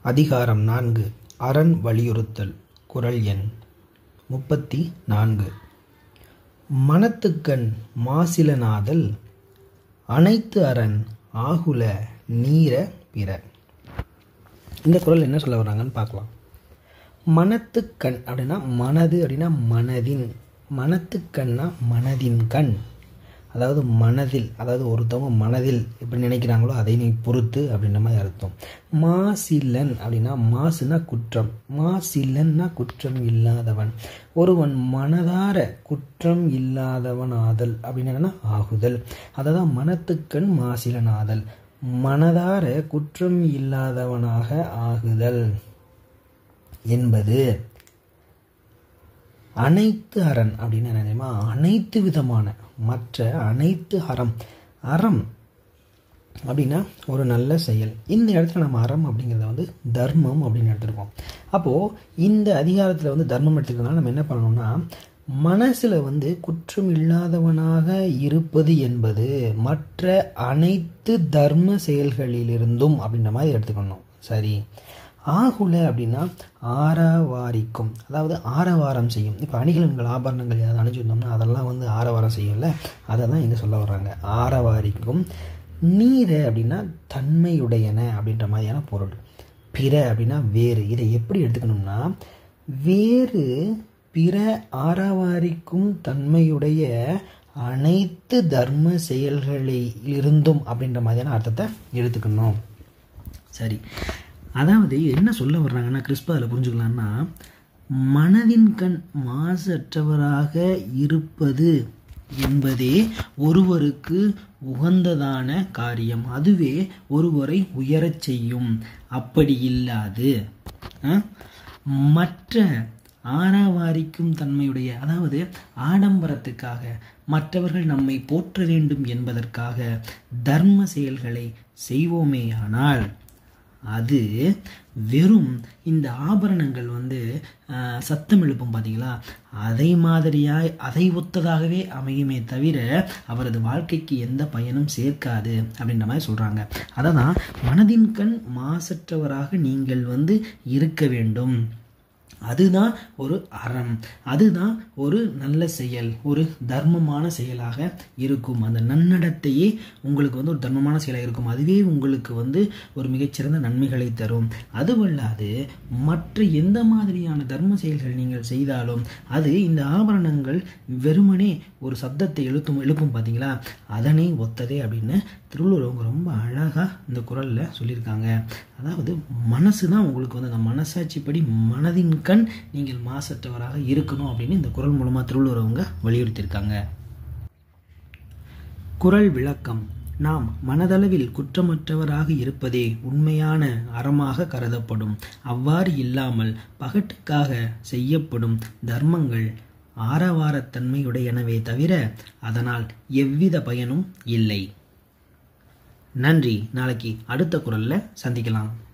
அதிகாரம் நான்கு அரண் வலியுறுத்தல் குரல் எண் முப்பத்தி நான்கு மனத்துக்கண் மாசிலனாதல் அனைத்து அரண் ஆகுல நீர பிற இந்த குரல் என்ன சொல்ல வர்றாங்கன்னு பார்க்கலாம் மனத்துக்கண் அப்படின்னா மனது அப்படின்னா மனதின் மனத்துக்கண்ணா மனதின் கண் அதாவது மனதில் அதாவது ஒருத்தவங்க மனதில் எப்படி நினைக்கிறாங்களோ அதை நீ பொறுத்து அப்படின்ற மாதிரி அர்த்தம் மாசில்லன் அப்படின்னா மாசுனா குற்றம் மாசில்லன்னா குற்றம் இல்லாதவன் ஒருவன் மனதார குற்றம் இல்லாதவன் ஆதல் அப்படின்னு என்னன்னா ஆகுதல் அதாவது மனத்துக்கண் மாசிலன் ஆதல் மனதார குற்றம் இல்லாதவனாக ஆகுதல் என்பது அனைத்து அரண் அப்படின்னு என்ன தெரியுமா அனைத்து விதமான மற்ற அனைத்து அறம் அறம் அப்படின்னா ஒரு நல்ல செயல் இந்த இடத்துல நம்ம அறம் அப்படிங்கிறத வந்து தர்மம் அப்படின்னு எடுத்துருக்கோம் அப்போது இந்த அதிகாரத்தில் வந்து தர்மம் எடுத்துக்கிறதுனால நம்ம என்ன பண்ணணும்னா மனசில் வந்து குற்றம் இல்லாதவனாக இருப்பது என்பது மற்ற அனைத்து தர்ம செயல்களிலிருந்தும் அப்படின்ற மாதிரி எடுத்துக்கணும் சரி ஆகுல அப்படின்னா ஆரவாரிக்கும் அதாவது ஆரவாரம் செய்யும் இப்போ அணிகலன்கள் ஆபரணங்கள் ஏதாவது அணிஞ்சிருந்தோம்னா அதெல்லாம் வந்து ஆரவாரம் செய்யும்ல அதை தான் இங்கே சொல்ல வர்றாங்க ஆரவாரிக்கும் நீர அப்படின்னா தன்மையுடையன அப்படின்ற மாதிரியான பொருள் பிற அப்படின்னா வேறு இதை எப்படி எடுத்துக்கணும்னா வேறு பிற ஆரவாரிக்கும் தன்மையுடைய அனைத்து தர்ம செயல்களிலிருந்தும் அப்படின்ற மாதிரியான அர்த்தத்தை எடுத்துக்கணும் சரி அதாவது என்ன சொல்ல வர்றாங்கன்னா கிறிஸ்பா அதில் புரிஞ்சுக்கலான்னா மனதின் கண் மாசற்றவராக இருப்பது என்பதே ஒருவருக்கு உகந்ததான காரியம் அதுவே ஒருவரை உயரச் செய்யும் அப்படி இல்லாது மற்ற ஆறாவாரிக்கும் தன்மையுடைய அதாவது ஆடம்பரத்துக்காக மற்றவர்கள் நம்மை போற்ற வேண்டும் என்பதற்காக தர்ம செயல்களை செய்வோமேயானால் அது வெறும் இந்த ஆபரணங்கள் வந்து சத்தம் எழுப்பும் பார்த்தீங்களா அதை மாதிரியாய் அதை ஒத்ததாகவே அமையுமே தவிர அவரது வாழ்க்கைக்கு எந்த பயனும் சேர்க்காது அப்படின்ற மாதிரி சொல்கிறாங்க அதை தான் மனதின் கண் மாசற்றவராக நீங்கள் வந்து இருக்க வேண்டும் அதுதான் ஒரு அறம் அதுதான் ஒரு நல்ல செயல் ஒரு தர்மமான செயலாக இருக்கும் அந்த நன்னடத்தையே உங்களுக்கு வந்து ஒரு தர்மமான செயலாக இருக்கும் அதுவே உங்களுக்கு வந்து ஒரு மிகச்சிறந்த நன்மைகளை தரும் அதுவல்லாது மற்ற எந்த மாதிரியான தர்ம செயல்கள் நீங்கள் செய்தாலும் அது இந்த ஆபரணங்கள் வெறுமனே ஒரு சப்தத்தை எழுத்தும் எழுப்பும் பார்த்தீங்களா அதனை ஒத்ததே அப்படின்னு திருவள்ளுவர் அவங்க ரொம்ப அழகாக இந்த குரலில் சொல்லியிருக்காங்க அதாவது மனசு தான் உங்களுக்கு வந்து அந்த மனசாட்சிப்படி மனதின் கண் நீங்கள் மாசற்றவராக இருக்கணும் அப்படின்னு இந்த குரல் மூலமாக திருவள்ளுவர் அவங்க வலியுறுத்தியிருக்காங்க குரல் விளக்கம் நாம் மனதளவில் குற்றமற்றவராக இருப்பதே உண்மையான அறமாக கருதப்படும் அவ்வாறு இல்லாமல் பகட்டுக்காக செய்யப்படும் தர்மங்கள் ஆரவாரத்தன்மையுடையனவே தவிர அதனால் எவ்வித பயனும் இல்லை நன்றி நாளைக்கு அடுத்த குரல்ல சந்திக்கலாம்